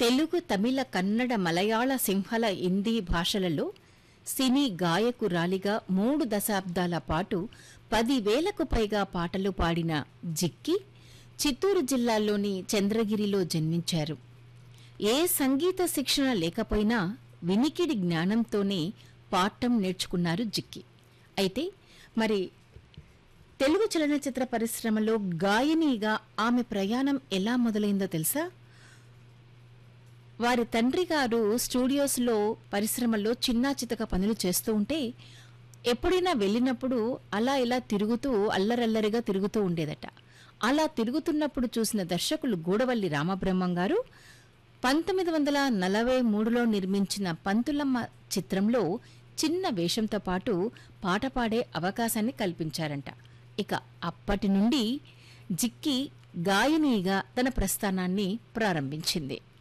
తెలుగు తమిళ కన్నడ మలయాళ సింహళ హిందీ భాషలలో సినీ గాయకురాలిగా మూడు దశాబ్దాల పాటు పదివేలకు పైగా పాటలు పాడిన జిక్కి చిత్తూరు జిల్లాలోని చంద్రగిరిలో జన్మించారు ఏ సంగీత శిక్షణ లేకపోయినా వినికిడి జ్ఞానంతోనే పాఠం నేర్చుకున్నారు జిక్కి అయితే మరి తెలుగు చలనచిత్ర పరిశ్రమలో గాయనిగా ఆమె ప్రయాణం ఎలా మొదలైందో తెలుసా వారి తండ్రి గారు స్టూడియోస్లో పరిశ్రమల్లో చిన్నా చితక పనులు చేస్తూ ఉంటే ఎప్పుడైనా వెళ్ళినప్పుడు అలా ఇలా తిరుగుతూ అల్లరల్లరిగా తిరుగుతూ ఉండేదట అలా తిరుగుతున్నప్పుడు చూసిన దర్శకులు గూడవల్లి రామబ్రహ్మం గారు పంతొమ్మిది వందల నలభై మూడులో నిర్మించిన పంతులమ్మ చిత్రంలో చిన్న వేషంతో పాటు పాట పాడే అవకాశాన్ని కల్పించారంట ఇక అప్పటి నుండి జిక్కి గాయనిగా తన ప్రస్థానాన్ని ప్రారంభించింది